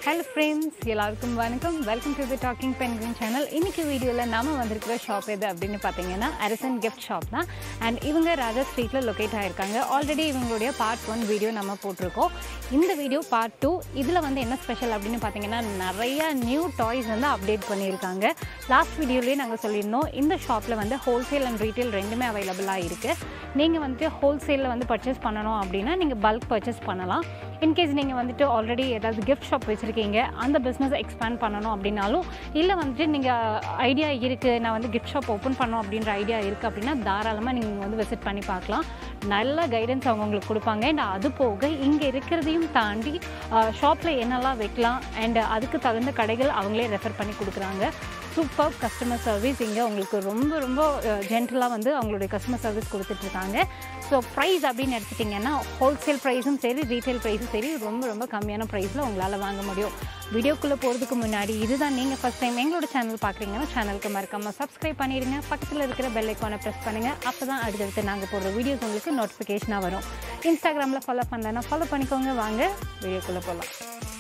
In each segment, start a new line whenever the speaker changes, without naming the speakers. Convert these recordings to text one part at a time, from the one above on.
hello friends எல்லாருக்கும் வணக்கம் welcome to the talking penguin channel இன்னைக்கு வீடியோவில் நாம வந்திருக்கிற ஷாப் எது அப்படின்னு பார்த்தீங்கன்னா அரசன் கிஃப்ட் ஷாப் தான் அண்ட் இவங்க ராஜா ஸ்ட்ரீட்டில் லொக்கேட் ஆகிருக்காங்க ஆல்ரெடி இவங்களுடைய பார்ட் ஒன் வீடியோ நம்ம போட்டிருக்கோம் இந்த வீடியோ பார்ட் டூ இதில் வந்து என்ன ஸ்பெஷல் அப்படின்னு பார்த்தீங்கன்னா நிறைய நியூ டாய்ஸ் வந்து அப்டேட் பண்ணியிருக்காங்க லாஸ்ட் வீடியோலேயே நாங்கள் சொல்லியிருந்தோம் இந்த ஷாப்பில் வந்து ஹோல்சேல் அண்ட் ரீட்டைல் ரெண்டுமே அவைலபிளாக இருக்குது நீங்கள் வந்துட்டு ஹோல்சேலில் வந்து பர்ச்சேஸ் பண்ணணும் அப்படின்னா நீங்கள் பல்க் பர்ச்சேஸ் பண்ணலாம் இன்கேஸ் நீங்கள் வந்துட்டு ஆல்ரெடி ஏதாவது கிஃப்ட் ஷாப் வச்சுருக்கீங்க அந்த பிஸ்னஸ் எக்ஸ்பேண்ட் பண்ணணும் அப்படின்னாலும் இல்லை வந்துட்டு நீங்கள் ஐடியா இருக்குது நான் வந்து கிஃப்ட் ஷாப் ஓப்பன் பண்ணணும் அப்படின்ற ஐடியா இருக்குது அப்படின்னா தாராளமாக நீங்கள் வந்து விசிட் பண்ணி பார்க்கலாம் நல்ல கைடன்ஸ் அவங்க உங்களுக்கு கொடுப்பாங்க அண்ட் அது போக இங்கே இருக்கிறதையும் தாண்டி ஷாப்பில் என்னெல்லாம் வைக்கலாம் அண்ட் அதுக்கு தகுந்த கடைகள் அவங்களே ரெஃபர் பண்ணி கொடுக்குறாங்க சூப்பர் கஸ்டமர் சர்வீஸ் இங்கே உங்களுக்கு ரொம்ப ரொம்ப ஜென்டலாக வந்து அவங்களுடைய கஸ்டமர் சர்வீஸ் கொடுத்துட்ருக்காங்க ஸோ ப்ரைஸ் அப்படின்னு எடுத்துட்டிங்கன்னா ஹோல்சேல் ப்ரைஸும் சரி ரீட்டைல் ப்ரைஸும் சரி ரொம்ப ரொம்ப கம்மியான ப்ரைஸில் உங்களால் வாங்க முடியும் வீடியோக்குள்ளே போகிறதுக்கு முன்னாடி இதுதான் நீங்கள் ஃபஸ்ட் டைம் எங்களோட சேனல் பார்க்குறீங்கன்னா சேனலுக்கு மறக்காமல் சப்ஸ்கிரைப் பண்ணிடுங்க பக்கத்தில் இருக்கிற பெல் ஐக்கானை ப்ரெஸ் பண்ணுங்கள் அப்போ தான் அடுத்தடுத்து நாங்கள் போடுற வீடியோஸ் உங்களுக்கு நோட்டிஃபிகேஷனாக வரும் இன்ஸ்டாகிராமில் ஃபாலோ பண்ணலன்னா ஃபாலோ பண்ணிக்கோங்க வாங்க வீடியோக்குள்ளே போகலாம்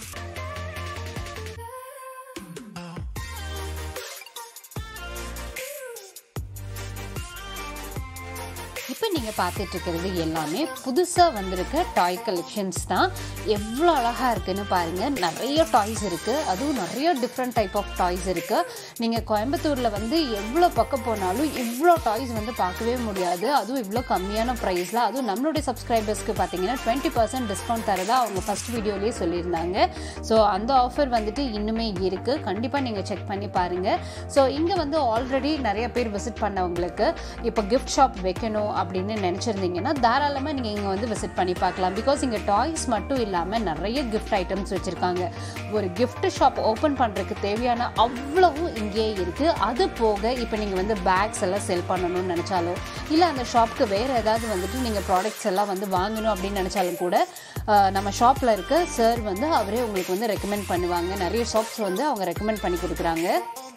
இப்போ நீங்கள் பார்த்துட்டு இருக்கிறது எல்லாமே புதுசாக வந்திருக்க டாய் கலெக்ஷன்ஸ் தான் எவ்வளோ அழகாக இருக்குன்னு பாருங்கள் நிறைய டாய்ஸ் இருக்குது அதுவும் நிறைய டிஃப்ரெண்ட் டைப் ஆஃப் டாய்ஸ் இருக்குது நீங்கள் கோயம்புத்தூரில் வந்து எவ்வளோ பக்கம் போனாலும் இவ்வளோ டாய்ஸ் வந்து பார்க்கவே முடியாது அதுவும் இவ்வளோ கம்மியான ப்ரைஸில் அதுவும் நம்மளுடைய சப்ஸ்கிரைபர்ஸ்க்கு பார்த்தீங்கன்னா டுவெண்ட்டி பர்சன்ட் டிஸ்கவுண்ட் தரதா அவங்க ஃபஸ்ட் வீடியோலேயே சொல்லியிருந்தாங்க ஸோ அந்த ஆஃபர் வந்துட்டு இன்னுமே இருக்குது கண்டிப்பாக நீங்கள் செக் பண்ணி பாருங்கள் ஸோ இங்கே வந்து ஆல்ரெடி நிறைய பேர் விசிட் பண்ணவங்களுக்கு இப்போ கிஃப்ட் ஷாப் வைக்கணும் அப்படின்னு நினச்சிருந்தீங்கன்னா தாராளமாக நீங்கள் இங்கே வந்து விசிட் பண்ணி பார்க்கலாம் பிகாஸ் இங்கே டாய்ஸ் மட்டும் இல்லாமல் நிறைய கிஃப்ட் ஐட்டம்ஸ் வச்சுருக்காங்க ஒரு கிஃப்ட் ஷாப் ஓப்பன் பண்ணுறதுக்கு தேவையான அவ்வளவும் இங்கேயே இருக்குது அது போக இப்போ நீங்கள் வந்து பேக்ஸ் எல்லாம் செல் பண்ணணும்னு நினச்சாலும் இல்லை அந்த ஷாப்க்கு வேறு ஏதாவது வந்துட்டு நீங்கள் ப்ராடக்ட்ஸ் எல்லாம் வந்து வாங்கணும் அப்படின்னு நினச்சாலும் கூட நம்ம ஷாப்பில் இருக்க சார் வந்து அவரே உங்களுக்கு வந்து ரெக்கமெண்ட் பண்ணுவாங்க நிறைய ஷாப்ஸ் வந்து அவங்க ரெக்கமெண்ட் பண்ணி கொடுக்குறாங்க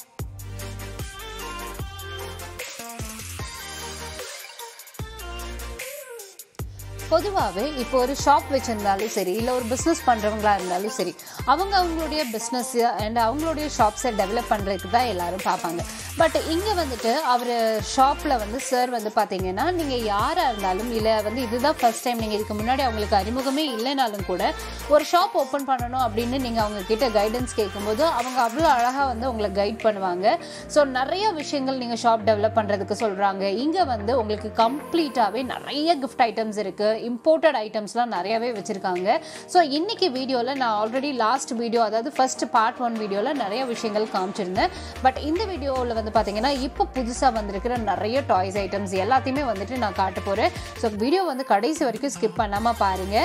பொதுவாகவே இப்போ ஒரு ஷாப் வச்சுருந்தாலும் சரி இல்லை ஒரு பிஸ்னஸ் பண்ணுறவங்களா இருந்தாலும் சரி அவங்க அவங்களுடைய பிஸ்னஸ் அண்ட் அவங்களுடைய ஷாப்ஸை டெவலப் பண்ணுறதுக்கு தான் எல்லாரும் பார்ப்பாங்க பட் இங்கே வந்துட்டு அவர் ஷாப்பில் வந்து சார் வந்து பார்த்தீங்கன்னா நீங்கள் யாராக இருந்தாலும் இல்லை வந்து இதுதான் ஃபர்ஸ்ட் டைம் நீங்கள் இதுக்கு முன்னாடி அவங்களுக்கு அறிமுகமே இல்லைனாலும் கூட ஒரு ஷாப் ஓப்பன் பண்ணணும் அப்படின்னு நீங்கள் அவங்க கிட்ட கைடன்ஸ் கேட்கும்போது அவங்க அவ்வளோ அழகாக வந்து உங்களை கைட் பண்ணுவாங்க ஸோ நிறைய விஷயங்கள் நீங்கள் ஷாப் டெவலப் பண்ணுறதுக்கு சொல்கிறாங்க இங்கே வந்து உங்களுக்கு கம்ப்ளீட்டாகவே நிறைய கிஃப்ட் ஐட்டம்ஸ் இருக்குது இம்போர்ட்டட் ஐட்டம்ஸ்லாம் நிறையாவே வச்சுருக்காங்க ஸோ இன்றைக்கி வீடியோவில் நான் ஆல்ரெடி லாஸ்ட் வீடியோ அதாவது ஃபர்ஸ்ட் பார்ட் ஒன் வீடியோவில் நிறைய விஷயங்கள் காமிச்சிருந்தேன் பட் இந்த வீடியோவில் வந்து பார்த்தீங்கன்னா இப்போ புதுசாக வந்திருக்கிற நிறைய டாய்ஸ் ஐட்டம்ஸ் எல்லாத்தையுமே வந்துட்டு நான் காட்ட போகிறேன் ஸோ வீடியோ வந்து கடைசி வரைக்கும் ஸ்கிப் பண்ணாமல் பாருங்கள்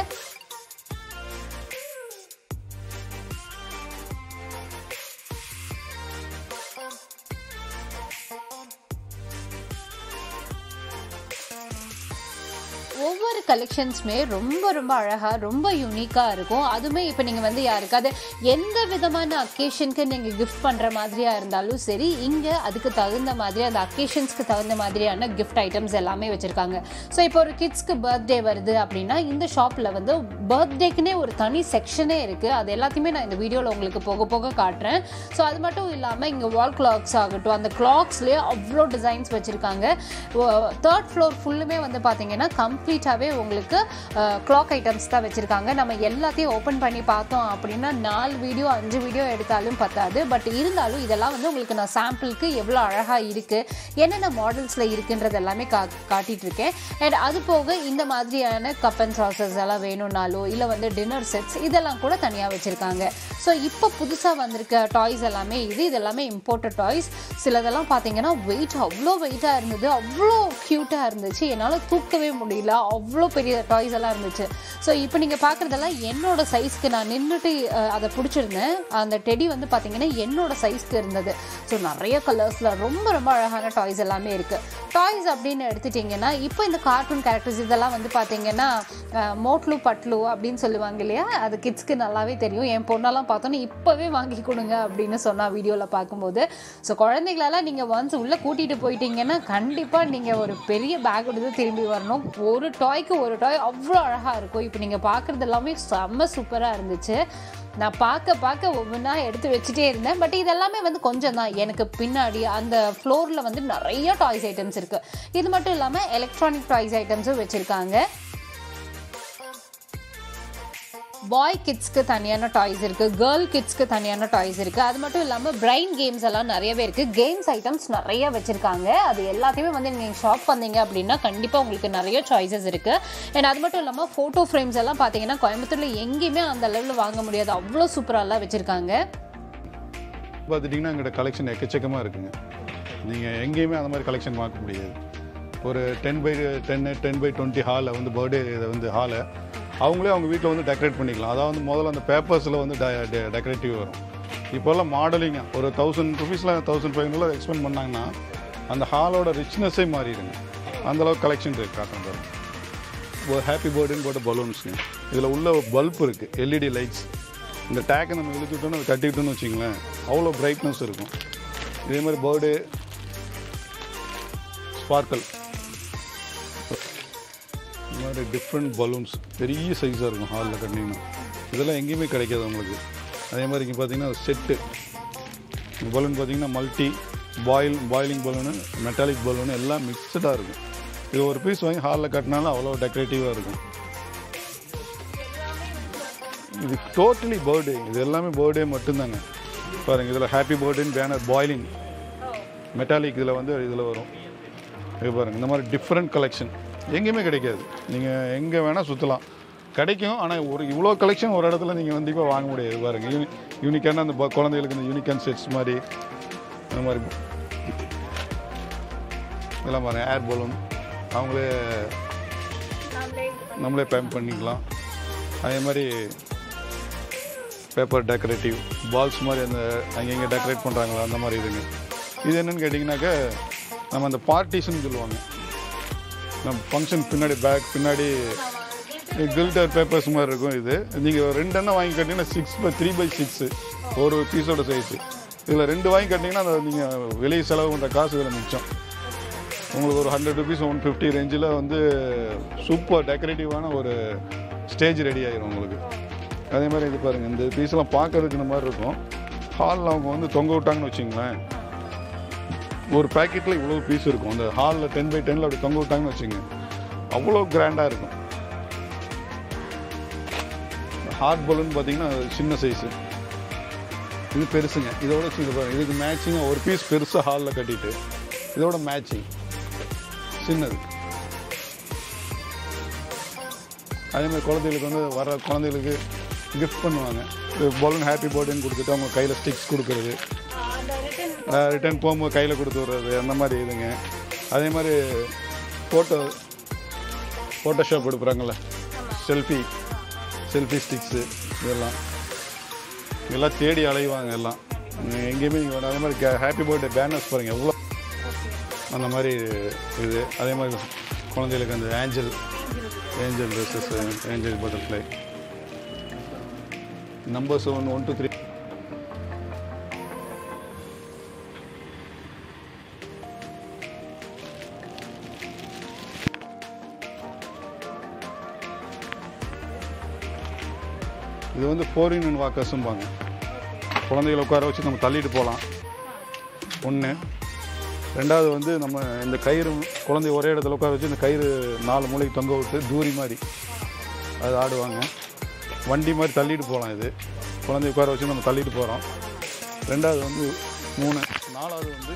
ஒவ்வொரு கலெக்ஷன்ஸுமே ரொம்ப ரொம்ப அழகாக ரொம்ப யூனிக்காக இருக்கும் அதுவுமே இப்போ நீங்கள் வந்து யாருக்காவது எந்த விதமான அக்கேஷனுக்கு நீங்கள் கிஃப்ட் பண்ணுற மாதிரியாக இருந்தாலும் சரி இங்கே அதுக்கு தகுந்த மாதிரி அந்த அக்கேஷன்ஸ்க்கு தகுந்த மாதிரியான கிஃப்ட் ஐட்டம்ஸ் எல்லாமே வச்சுருக்காங்க ஸோ இப்போ ஒரு கிட்ஸ்க்கு பர்த்டே வருது அப்படின்னா இந்த ஷாப்பில் வந்து பர்த்டேக்குனே ஒரு தனி செக்ஷனே இருக்குது அது எல்லாத்தையுமே நான் இந்த வீடியோவில் உங்களுக்கு போக போக காட்டுறேன் ஸோ அது மட்டும் இல்லாமல் இங்கே வால் கிளாக்ஸ் ஆகட்டும் அந்த கிளாக்ஸ்லேயே அவ்வளோ டிசைன்ஸ் வச்சுருக்காங்க தேர்ட் ஃப்ளோர் ஃபுல்லுமே வந்து பார்த்தீங்கன்னா கம் கம்ப்ளீட்டாகவே உங்களுக்கு கிளாக் ஐட்டம்ஸ் தான் வச்சுருக்காங்க நம்ம எல்லாத்தையும் ஓப்பன் பண்ணி பார்த்தோம் அப்படின்னா நாலு வீடியோ அஞ்சு வீடியோ எடுத்தாலும் பத்தாது பட் இருந்தாலும் இதெல்லாம் வந்து உங்களுக்கு நான் சாம்பிளுக்கு எவ்வளோ அழகாக இருக்குது என்னென்ன மாடல்ஸில் இருக்குன்றது எல்லாமே கா காட்டிகிட்டு இருக்கேன் அண்ட் அது போக இந்த மாதிரியான கப் அண்ட் சாசஸ் எல்லாம் வேணும்னாலோ இல்லை வந்து டின்னர் செட்ஸ் இதெல்லாம் கூட தனியாக வச்சுருக்காங்க ஸோ இப்போ புதுசாக வந்திருக்க டாய்ஸ் எல்லாமே இது இது எல்லாமே இம்போர்ட்டட் டாய்ஸ் சிலதெல்லாம் பார்த்தீங்கன்னா வெயிட் அவ்வளோ வெயிட்டாக இருந்தது அவ்வளோ க்யூட்டாக இருந்துச்சு என்னால் தூக்கவே முடியல அவ்வளோ பெரிய டாய்ஸ் எல்லாம் இருந்துச்சு ஸோ இப்போ நீங்கள் பார்க்குறதெல்லாம் என்னோட சைஸ்க்கு நான் நின்றுட்டு அதை பிடிச்சிருந்தேன் அந்த டெடி வந்து பார்த்தீங்கன்னா என்னோட சைஸ்க்கு இருந்தது ஸோ நிறைய கலர்ஸில் ரொம்ப ரொம்ப அழகான டாய்ஸ் எல்லாமே இருக்குது டாய்ஸ் அப்படின்னு எடுத்துட்டிங்கன்னா இப்போ இந்த கார்ட்டூன் கேரக்டர்ஸ் இதெல்லாம் வந்து பார்த்தீங்கன்னா மோட்லு பட்லு அப்படின்னு சொல்லுவாங்க இல்லையா அது கிட்ஸ்க்கு நல்லாவே தெரியும் என் பொண்ணெல்லாம் பார்த்தோன்னா இப்போவே வாங்கி கொடுங்க அப்படின்னு சொன்னால் வீடியோவில் பார்க்கும்போது ஸோ குழந்தைகளெல்லாம் நீங்கள் ஒன்ஸ் உள்ளே கூட்டிகிட்டு போயிட்டீங்கன்னா கண்டிப்பாக நீங்கள் ஒரு பெரிய பேக் எடுத்து திரும்பி வரணும் ஒரு டாய்க்கு ஒரு டாய் அவ்வளோ அழகாக இருக்கும் இப்போ நீங்கள் பார்க்குறது எல்லாமே செம்ம சூப்பராக இருந்துச்சு நான் பார்க்க பார்க்க ஒவ்வொன்றா எடுத்து வச்சுட்டே இருந்தேன் பட் இதெல்லாமே வந்து கொஞ்சம் தான் எனக்கு பின்னாடி அந்த ஃப்ளோரில் வந்து நிறைய டாய்ஸ் ஐட்டம்ஸ் இருக்குது இது மட்டும் இல்லாமல் எலக்ட்ரானிக் டாய்ஸ் ஐட்டம்ஸும் வச்சுருக்காங்க பாய் கிட்ஸ்க்கு தனியான டாய்ஸ் இருக்குது கேர்ள் கிட்ஸ்க்கு தனியான டாய்ஸ் இருக்குது அது மட்டும் இல்லாமல் பிரைன் கேம்ஸ் எல்லாம் நிறையவே இருக்குது கேம்ஸ் ஐட்டம்ஸ் நிறைய வச்சுருக்காங்க அது எல்லாத்தையுமே வந்து நீங்கள் ஷாப் வந்தீங்க அப்படின்னா கண்டிப்பாக உங்களுக்கு நிறைய சாய்ஸஸ் இருக்குது அண்ட் அது மட்டும் இல்லாமல் ஃபோட்டோ ஃப்ரேம்ஸ் எல்லாம் பார்த்தீங்கன்னா கோயம்புத்தூரில் எங்கேயுமே அந்த அளவில் வாங்க முடியாது அவ்வளோ சூப்பராலாம் வச்சுருக்காங்க
பார்த்துட்டிங்கன்னா எங்கள்கிட்ட கலெக்ஷன் எக்கச்சக்கமாக இருக்குங்க நீங்கள் எங்கேயுமே அந்த மாதிரி கலெக்ஷன் பார்க்க முடியாது ஒரு டென் பை டென்னு டென் பை டுவெண்ட்டி ஹாலை வந்து பர்த்டே இதை வந்து ஹாலை அவங்களே அவங்க வீட்டில் வந்து டெக்கரேட் பண்ணிக்கலாம் அதாவது முதல்ல அந்த பேப்பர்ஸில் வந்து டெக்கரேட்டிவ் வரும் இப்போல்லாம் மாடலிங்காக ஒரு தௌசண்ட் ருபீஸில் தௌசண்ட் ஃபைவ் ஹண்ட்ரட் எக்ஸ்பெண்ட் பண்ணாங்கன்னா அந்த ஹாலோட ரிச்னஸே மாறிடுங்க அந்தளவுக்கு கலெக்ஷன் இருக்குது காட்டன் பாருங்க ஒரு ஹாப்பி பர்த்டேன்னு போட்ட பலூன்ஸுங்க இதில் உள்ள பல்ப் இருக்குது எல்இடி லைட்ஸ் இந்த டேக்கை நம்ம இழுத்துட்டோம்னு அதை கட்டிக்கிட்டோம்னு வச்சிங்களேன் அவ்வளோ பிரைட்னஸ் இருக்கும் இதே மாதிரி பர்த்டே ஸ்பார்க்கல் இந்த மாதிரி டிஃப்ரெண்ட் பலூன்ஸ் பெரிய சைஸாக இருக்கும் ஹாலில் கட்டினீங்கன்னா இதெல்லாம் எங்கேயுமே கிடைக்காது உங்களுக்கு அதே மாதிரி இங்கே பார்த்தீங்கன்னா செட்டு இந்த பலூன் பார்த்தீங்கன்னா multi foil foiling balloon metallic balloon எல்லாம் மிக்சடாக இருக்கும் இது ஒரு பீஸ் வாங்கி ஹாலில் கட்டினாலும் அவ்வளோ டெக்கரேட்டிவாக இருக்கும் இது டோட்டலி பர்த்டே இது எல்லாமே பர்த்டே மட்டும்தாங்க பாருங்க இதில் ஹாப்பி பர்த்டேன்னு பேனர் பாயிலிங் மெட்டாலிக் இதில் வந்து இதில் வரும் இது பாருங்க இந்த மாதிரி டிஃப்ரெண்ட் கலெக்ஷன் எங்கேயுமே கிடைக்காது நீங்கள் எங்கே வேணால் சுற்றலாம் கிடைக்கும் ஆனால் ஒரு இவ்வளோ கலெக்ஷன் ஒரு இடத்துல நீங்கள் கண்டிப்பாக வாங்க முடியாது பாருங்க யூனி யூனிக்கான அந்த ப- குழந்தைகளுக்கு இந்த யூனிக்கான் செட்ஸ் மாதிரி அந்த மாதிரி இதெல்லாம் பாருங்க ஏர் பலூன் அவங்களே நம்மளே பேம் பண்ணிக்கலாம் அதே மாதிரி பேப்பர் டெக்கரேட்டிவ் பால்ஸ் மாதிரி அந்த அங்கங்கே டெக்கரேட் பண்ணுறாங்களா அந்த மாதிரி இதுங்க இது என்னன்னு கேட்டிங்கனாக்கா நம்ம அந்த பார்ட்டிஷன் சொல்லுவாங்க நம்ம ஃபங்க்ஷன் பின்னாடி பேக் பின்னாடி கில்டர் பேப்பர்ஸ் மாதிரி இருக்கும் இது நீங்கள் ரெண்டு எண்ணெய் வாங்கி கட்டிங்கன்னா six by three by six ஒரு பீஸோட சைஸு இதில் ரெண்டு வாங்கி கட்டிங்கன்னா அந்த நீங்கள் வெளியே செலவு பண்ணுற காசு இதில் மிச்சம் உங்களுக்கு ஒரு ஹண்ட்ரட் ருபீஸ் ஒன் ஃபிஃப்டி ரேஞ்சில் வந்து சூப்பர் டெக்கரேட்டிவான ஒரு ஸ்டேஜ் ரெடி ஆயிரும் உங்களுக்கு அதே மாதிரி இது பாருங்கள் இந்த பீஸ்லாம் பார்க்கறதுக்கு இந்த மாதிரி இருக்கும் ஹாலில் அவங்க வந்து தொங்க விட்டாங்கன்னு வச்சுங்களேன் ஒரு பேக்கெட்டில் இவ்வளோ பீஸ் இருக்கும் அந்த ஹாலில் டென் பை டென்னில் அப்படி தொங்க விட்டாங்கன்னு வச்சுங்க அவ்வளோ கிராண்டாக இருக்கும் ஹார்ட் பலூன் பார்த்தீங்கன்னா சின்ன சைஸு இது பெருசுங்க இதோட இது பாருங்க இதுக்கு மேட்சிங்காக ஒரு பீஸ் பெருசாக ஹாலில் கட்டிட்டு இதோட மேட்சிங் சின்னது அதே மாதிரி குழந்தைகளுக்கு வந்து வர குழந்தைகளுக்கு கிஃப்ட் பண்ணுவாங்க பலூன் ஹாப்பி பர்த்டேன்னு கொடுத்துட்டு அவங்க கையில் ஸ்டிக்ஸ் கொடுக்குறது ரிட்டர்ன் போகும்போது கையில் கொடுத்து விடுறது அந்த மாதிரி இதுங்க அதே மாதிரி ஃபோட்டோ ஃபோட்டோஷாப் எடுப்புறாங்கல்ல செல்ஃபி செல்ஃபி ஸ்டிக்ஸு இதெல்லாம் இதெல்லாம் தேடி அலைவாங்க எல்லாம் நீங்க எங்கேயுமே நீங்கள் அதே மாதிரி ஹாப்பி பர்த்டே பேனர்ஸ் பாருங்கள் எவ்வளோ அந்த மாதிரி இது அதே மாதிரி குழந்தைகளுக்கு அந்த angel angel dresses angel butterfly number seven one two three இது வந்து ஃபோர் இன் ஒன் வாக்கர்ஸும்பாங்க குழந்தைகளை உட்கார வச்சு நம்ம தள்ளிட்டு போகலாம் ஒன்று ரெண்டாவது வந்து நம்ம இந்த கயிறு குழந்தை ஒரே இடத்துல உட்கார வச்சு இந்த கயிறு நாலு மூளைக்கு தொங்க விட்டு தூரி மாதிரி அது ஆடுவாங்க வண்டி மாதிரி தள்ளிட்டு போகலாம் இது குழந்தை உட்கார வச்சு நம்ம தள்ளிட்டு போகிறோம் ரெண்டாவது வந்து மூணு நாலாவது வந்து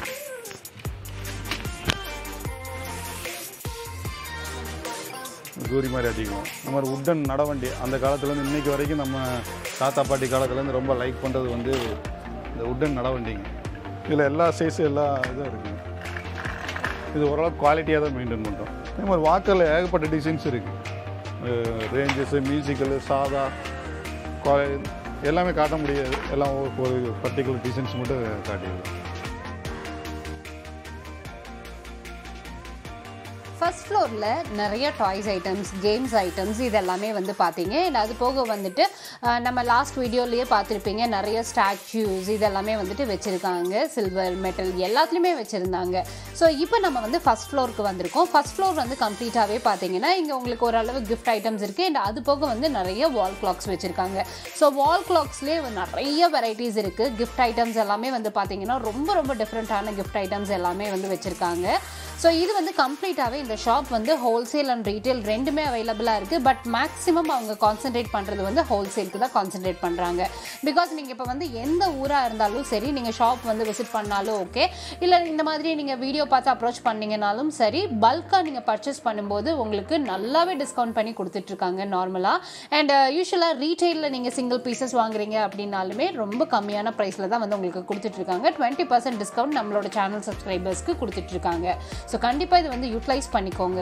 தூரி மாதிரி அடிக்கும் இந்த மாதிரி உட்டன் நடவண்டி அந்த காலத்துலேருந்து இன்னைக்கு வரைக்கும் நம்ம தாத்தா பாட்டி காலத்துலேருந்து ரொம்ப லைக் பண்ணுறது வந்து இந்த உட்டன் நடவண்டிங்க இதில் எல்லா சைஸும் எல்லா இதுவும் இருக்குங்க இது ஓரளவுக்கு குவாலிட்டியாக தான் மெயின்டைன் பண்ணுறோம் அதே மாதிரி வாக்கரில் ஏகப்பட்ட டிசைன்ஸ் இருக்குது ரேஞ்சஸ்ஸு மியூசிக்கலு சாதா குவாலி எல்லாமே காட்ட முடியாது எல்லாம் ஒரு ஒரு பர்டிகுலர் டிசைன்ஸ் மட்டும் காட்டிடுது
ஃபர்ஸ்ட் ஃப்ளோரில் நிறைய டாய்ஸ் ஐட்டம்ஸ் கேம்ஸ் ஐட்டம்ஸ் இது எல்லாமே வந்து பார்த்தீங்க and அது போக வந்துட்டு அஹ், நம்ம லாஸ்ட் வீடியோலேயே பார்த்துருப்பீங்க நிறைய ஸ்டாச்சுஸ் இதெல்லாமே வந்துட்டு வச்சுருக்காங்க சில்வர் மெட்டல் எல்லாத்துலேயுமே வச்சுருந்தாங்க ஸோ இப்போ நம்ம வந்து ஃபஸ்ட் ஃப்ளோருக்கு வந்திருக்கோம் ஃபஸ்ட் ஃப்ளோர் வந்து கம்ப்ளீட்டாகவே பார்த்தீங்கன்னா இங்கே உங்களுக்கு ஓரளவு கிஃப்ட் ஐட்டம்ஸ் இருக்குது அண்ட் அது போக வந்து நிறைய வால் கிளாக்ஸ் வச்சுருக்காங்க ஸோ வால் கிளாக்ஸ்லேயே நிறைய வெரைட்டிஸ் இருக்குது கிஃப்ட் ஐட்டம்ஸ் எல்லாமே வந்து பார்த்தீங்கன்னா ரொம்ப ரொம்ப டிஃப்ரெண்ட்டான கிஃப்ட் ஐட்டம்ஸ் எல்லாமே வந்து வச்சுருக்காங்க ஸோ இது வந்து கம்ப்ளீட்டாகவே இந்த ஷாப் வந்து ஹோல்சேல் அண்ட் ரீட்டைல் ரெண்டுமே அவைலபிளாக இருக்குது பட் மேக்ஸிமம் அவங்க கான்சென்ட்ரேட் பண்ணுறது வந்து ஹோல்சேலுக்கு தான் கான்சென்ட்ரேட் பண்ணுறாங்க பிகாஸ் நீங்கள் இப்போ வந்து எந்த ஊராக இருந்தாலும் சரி நீங்கள் ஷாப் வந்து விசிட் பண்ணாலும் ஓகே இல்லை இந்த மாதிரி நீங்கள் வீடியோ பார்த்து அப்ரோச் பண்ணீங்கனாலும் சரி பல்காக நீங்கள் பர்ச்சேஸ் பண்ணும்போது உங்களுக்கு நல்லாவே டிஸ்கவுண்ட் பண்ணி கொடுத்துட்ருக்காங்க நார்மலாக அண்ட் யூஸ்வலாக ரீட்டைலில் நீங்கள் சிங்கிள் பீசஸ் வாங்குறீங்க அப்படின்னாலுமே ரொம்ப கம்மியான ப்ரைஸில் தான் வந்து உங்களுக்கு கொடுத்துட்ருக்காங்க டுவெண்ட்டி பர்சன்ட் டிஸ்கவுண்ட் நம்மளோட சேனல் சப்ஸ்கிரைபர்ஸ்க்கு கொடுத்துட்ருக்காங்க ஸோ கண்டிப்பாக இது வந்து யூட்டிலைஸ் பண்ணிக்கோங்க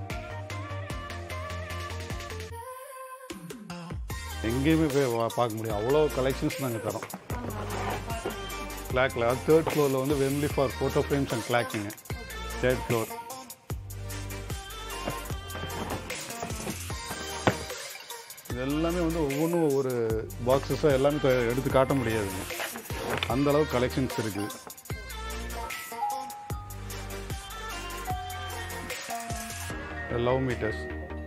எங்கேயுமே போய் வா- பார்க்க முடியும் அவ்வளோ கலெக்ஷன்ஸ் நாங்கள் தரோம் கிளாக்கில் அது தேர்ட் ஃப்ளோரில் வந்து வென்லி ஃபார் ஃபோட்டோ ஃப்ரேம்ஸ் அண்ட் கிளாக்கிங்க தேர்ட் ஃப்ளோர் இது எல்லாமே வந்து ஒவ்வொன்றும் ஒவ்வொரு பாக்ஸஸாக எல்லாமே க- எடுத்து காட்ட முடியாதுங்க அந்த அளவுக்கு கலெக்ஷன்ஸ் இருக்குது லவ் மீட்டர்ஸ்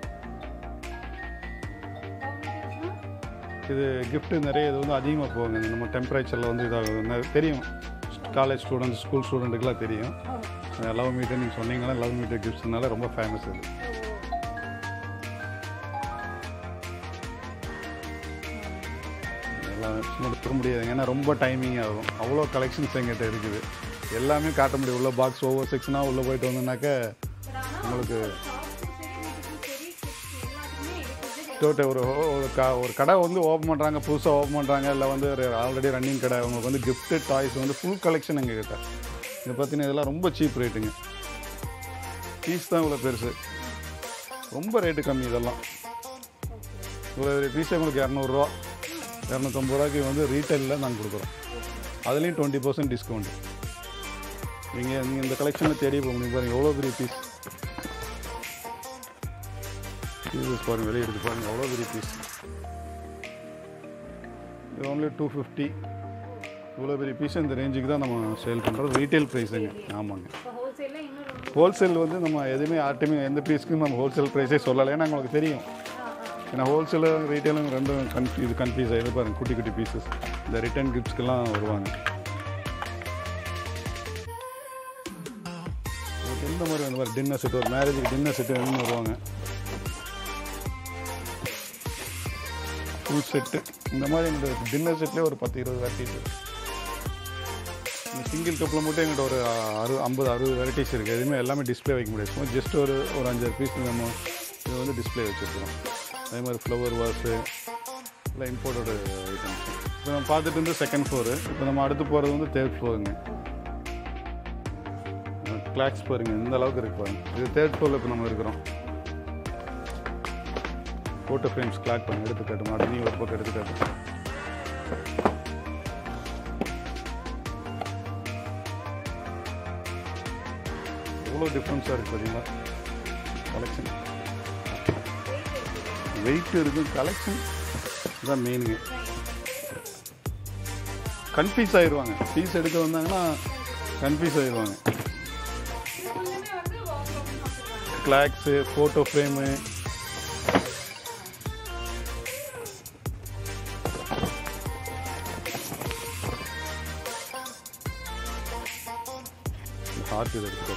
இது gift நிறைய இது வந்து அதிகமாக போகுங்க இந்த நம்ம டெம்பரேச்சரில் வந்து இதாகும் நெ- தெரியும் காலேஜ் ஸ்டூடெண்ட்ஸ் ஸ்கூல் ஸ்டூடெண்ட்டுக்கெலாம் தெரியும் லவ் மீட்டர் நீங்கள் சொன்னீங்கன்னா லவ் மீட்டர் கிஃப்ட்ஸ்னால ரொம்ப ஃபேமஸ் இது எல்லாம் சும்மா தர முடியாதுங்க ஏன்னா ரொம்ப டைமிங் ஆகும் அவ்வளோ கலெக்ஷன்ஸ் எங்கிட்ட இருக்குது எல்லாமே காட்ட முடியும் உள்ள பாக்ஸ் ஒவ்வொரு செக்ஷனாக உள்ளே போயிட்டு வந்தோம்னாக்க உங்களுக்கு டோட்டல் ஒரு ஒரு க ஒரு கடை வந்து ஓப்பன் பண்ணுறாங்க புதுசாக ஓப்பன் பண்ணுறாங்க இல்லை வந்து ஒரு ஆல்ரெடி ரன்னிங் கடை அவங்களுக்கு வந்து gift டாய்ஸ் வந்து ஃபுல் கலெக்ஷன் எங்கள் கிட்ட இது பார்த்தீங்கன்னா இதெல்லாம் ரொம்ப சீப் ரேட்டுங்க பீஸ் தான் இவ்வளோ பெருசு ரொம்ப ரேட்டு கம்மி இதெல்லாம் இவ்வளோ பீஸ் உங்களுக்கு இரநூறுவா இரநூத்தம்பது ரூபாய்க்கு வந்து ரீட்டைலில் நாங்கள் கொடுக்குறோம் அதுலேயும் டுவெண்ட்டி பர்சன்ட் டிஸ்கவுண்ட் நீங்கள் நீங்கள் இந்த கலெக்ஷனில் தேடி போக முடியும் பாருங்கள் எவ்வளோ பெரிய பீஸ் பீசஸ் பாருங்கள் வெளியே எடுத்து பாருங்கள் அவ்வளோ பெரிய பீஸ் இது ஒன்லி டூ ஃபிஃப்டி இவ்வளோ பெரிய பீஸ் இந்த ரேஞ்சுக்கு தான் நம்ம சேல் பண்ணுறோம் ரீட்டைல் ப்ரைஸுங்க ஆமாங்க ஹோல்சேல் வந்து நம்ம எதுவுமே யார்ட்டையுமே எந்த பீஸ்க்கும் நம்ம ஹோல்சேல் ப்ரைஸே சொல்லலை ஏன்னா உங்களுக்கு தெரியும் ஏன்னா ஹோல்சேலும் ரீட்டைலும் ரெண்டும் கன்ஃபியூ இது கன்ஃபியூஸ் ஆகிது பாருங்க குட்டி குட்டி பீசஸ் இந்த ரிட்டர்ன் கிஃப்ட்ஸ்க்கெல்லாம் வருவாங்க உங்களுக்கு எந்த மாதிரி அந்த மாதிரி டின்னர் செட் ஒரு மேரேஜுக்கு டின்னர் செட்டு வேணும்னு வருவாங்க ஃபுல் செட்டு இந்த மாதிரி எங்கள்கிட்ட டின்னர் செட்லேயே ஒரு பத்து இருபது வெரைட்டிஸ் இந்த சிங்கிள் கப்பில் மட்டும் எங்கிட்ட ஒரு அறு ஐம்பது அறுபது வெரைட்டிஸ் இருக்குது எதுவுமே எல்லாமே டிஸ்ப்ளே வைக்க முடியாது சும்மா ஜஸ்ட் ஒரு ஒரு அஞ்சாறு பீஸ் நம்ம இது வந்து டிஸ்ப்ளே வச்சுருக்கோம் அதே மாதிரி ஃப்ளவர் வாஷு இல்லை இம்போர்ட்டோட ஐட்டம்ஸ் இப்போ நம்ம பார்த்துட்டு இருந்து செகண்ட் ஃப்ளோரு இப்போ நம்ம அடுத்து போகிறது வந்து தேர்ட் ஃப்ளோருங்க கிளாக்ஸ் பாருங்க இந்த அளவுக்கு இருக்கு பாருங்க இது தேர்ட் ஃப்ளோரில் இப்போ நம்ம இருக்கிறோம் ஃபோட்டோ ஃப்ரேம்ஸ் கிளாக் பண்ணி எடுத்துக்காட்டு மாட்டு நீ ஒரு போட்டோ எடுத்துக்காட்டு எவ்வளோ டிஃப்ரென்ஸாக இருக்குது பார்த்தீங்களா கலெக்ஷன் வெயிட் இருக்கும் கலெக்ஷன் தான் மெயினுங்க கன்ஃபியூஸ் ஆயிடுவாங்க பீஸ் எடுக்க வந்தாங்கன்னா கன்ஃபியூஸ் ஆயிடுவாங்க கிளாக்ஸு ஃபோட்டோ ஃப்ரேமு ஹார்ட் இது எடுத்துக்கோ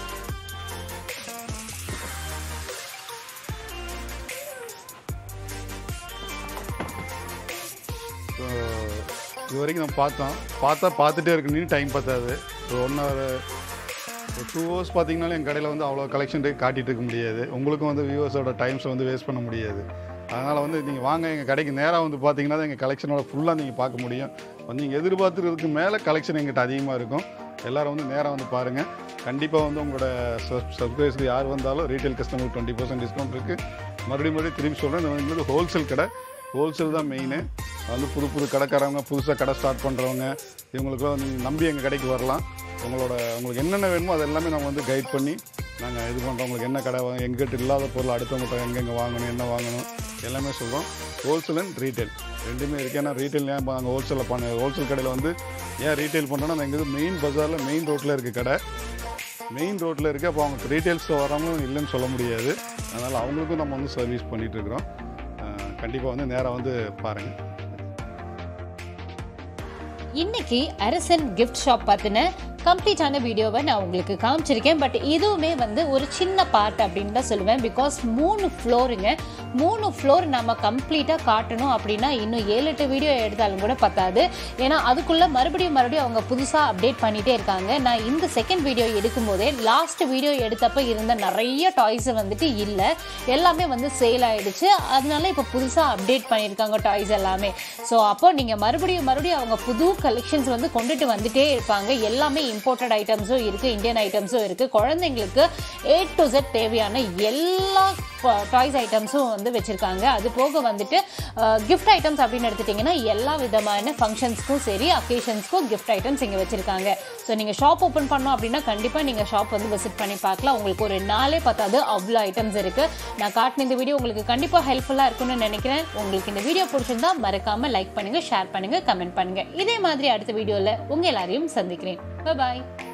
ஸோ இது வரைக்கும் நம்ம பார்த்தோம் பார்த்தா பார்த்துட்டே இருக்கணும் டைம் பத்தாது ஒரு ஒன் ஹவர் ஒரு டூ ஹவர்ஸ் பார்த்தீங்கனாலும் என் கடையில் வந்து அவ்வளோ கலெக்ஷன் காட்டிகிட்டு இருக்க முடியாது உங்களுக்கும் வந்து வியூவர்ஸோட டைம்ஸை வந்து வேஸ்ட் பண்ண முடியாது அதனால் வந்து நீங்கள் வாங்க எங்கள் கடைக்கு நேராக வந்து பார்த்தீங்கன்னா தான் எங்கள் கலெக்ஷனோட ஃபுல்லாக நீங்கள் பார்க்க முடியும் வந்து நீங்கள் எதிர்பார்த்துறதுக்கு மேலே கலெக்ஷன் எங்கிட்ட அதிகமாக இருக்கும் எல்லாரும் வந்து நேராக வந்து பாருங்கள் கண்டிப்பாக வந்து உங்களோட சப்ஸ்கிரைபர்ஸ்க்கு யார் வந்தாலும் ரீட்டைல் கஸ்டமருக்கு டுவெண்ட்டி பர்சன்ட் டிஸ்கவுண்ட் இருக்குது மறுபடியும் மறுபடியும் திரும்பி சொல்கிறேன் இந்த வந்து ஹோல்சேல் கடை ஹோல்சேல் தான் மெயின் வந்து புது புது கடைக்காரவங்க புதுசாக கடை ஸ்டார்ட் பண்ணுறவங்க இவங்களுக்குலாம் நீங்கள் நம்பி எங்கள் கடைக்கு வரலாம் உங்களோட உங்களுக்கு என்னென்ன வேணுமோ அது எல்லாமே நம்ம வந்து கைட் பண்ணி நாங்கள் இது பண்ணுறோம் உங்களுக்கு என்ன கடை வாங்க எங்கிட்ட இல்லாத பொருள் அடுத்தவங்கள்ட்ட எங்கெங்கே வாங்கணும் என்ன வாங்கணும் எல்லாமே சொல்கிறோம் ஹோல்சேல் அண்ட் ரீட்டைல் ரெண்டுமே இருக்குது ஏன்னா ரீட்டைல் ஏன் நாங்கள் ஹோல்சேலில் பண்ண ஹோல்சேல் கடையில் வந்து ஏன் ரீட்டைல் பண்ணுறோன்னா எங்கள் மெயின் பஜாரில் மெயின் ரோட்டில் இருக்குது கடை மெயின் ரோட்டில் இருக்குது அப்போ அவங்க ரீட்டைல்ஸ் வரவங்களும் இல்லைன்னு சொல்ல முடியாது அதனால் அவங்களுக்கும் நம்ம வந்து சர்வீஸ் பண்ணிகிட்ருக்குறோம் கண்டிப்பாக வந்து நேராக வந்து பாருங்கள்
இன்னைக்கு அரசன் கிஃப்ட் ஷாப் பத்தின கம்ப்ளீட்டான வீடியோவை நான் உங்களுக்கு காமிச்சிருக்கேன் பட் இதுவுமே வந்து ஒரு சின்ன பார்ட் அப்படின்னு தான் சொல்லுவேன் பிகாஸ் மூணு ஃப்ளோருங்க மூணு ஃப்ளோர் நம்ம கம்ப்ளீட்டாக காட்டணும் அப்படின்னா இன்னும் ஏழு எட்டு வீடியோ எடுத்தாலும் கூட பத்தாது ஏன்னா அதுக்குள்ளே மறுபடியும் மறுபடியும் அவங்க புதுசாக அப்டேட் பண்ணிகிட்டே இருக்காங்க நான் இந்த செகண்ட் வீடியோ எடுக்கும்போதே லாஸ்ட் வீடியோ எடுத்தப்ப இருந்த நிறைய டாய்ஸ் வந்துட்டு இல்லை எல்லாமே வந்து சேல் ஆயிடுச்சு அதனால இப்போ புதுசாக அப்டேட் பண்ணியிருக்காங்க டாய்ஸ் எல்லாமே ஸோ அப்போ நீங்கள் மறுபடியும் மறுபடியும் அவங்க புது கலெக்ஷன்ஸ் வந்து கொண்டுட்டு வந்துட்டே இருப்பாங்க எல்லாமே இம்போர்ட்டட் ஐட்டம்ஸும் இருக்குது இந்தியன் ஐட்டம்ஸும் இருக்குது குழந்தைங்களுக்கு ஏ டு Z தேவையான எல்லா டாய்ஸ் ஐட்டம்ஸும் வந்து வச்சுருக்காங்க அது போக வந்துட்டு கிஃப்ட் ஐட்டம்ஸ் அப்படின்னு எடுத்துட்டிங்கன்னா எல்லா விதமான ஃபங்க்ஷன்ஸ்க்கும் சரி அக்கேஷன்ஸ்க்கும் கிஃப்ட் ஐட்டம்ஸ் இங்கே வச்சுருக்காங்க ஸோ நீங்கள் ஷாப் ஓப்பன் பண்ணோம் அப்படின்னா கண்டிப்பாக நீங்கள் ஷாப் வந்து விசிட் பண்ணி பார்க்கலாம் உங்களுக்கு ஒரு நாளே பத்தாது அவ்வளோ ஐட்டம்ஸ் இருக்குது நான் காட்டின இந்த வீடியோ உங்களுக்கு கண்டிப்பாக ஹெல்ப்ஃபுல்லாக இருக்கும்னு நினைக்கிறேன் உங்களுக்கு இந்த வீடியோ பிடிச்சிருந்தா மறக்காமல் லைக் பண்ணுங்கள் ஷேர் பண்ணுங்கள் கமெண்ட் பண்ணுங்கள் இதே மாதிரி அடுத்த வீடியோவில் உங்கள் எல்லாரையும் சந்திக்கிறேன் பாய்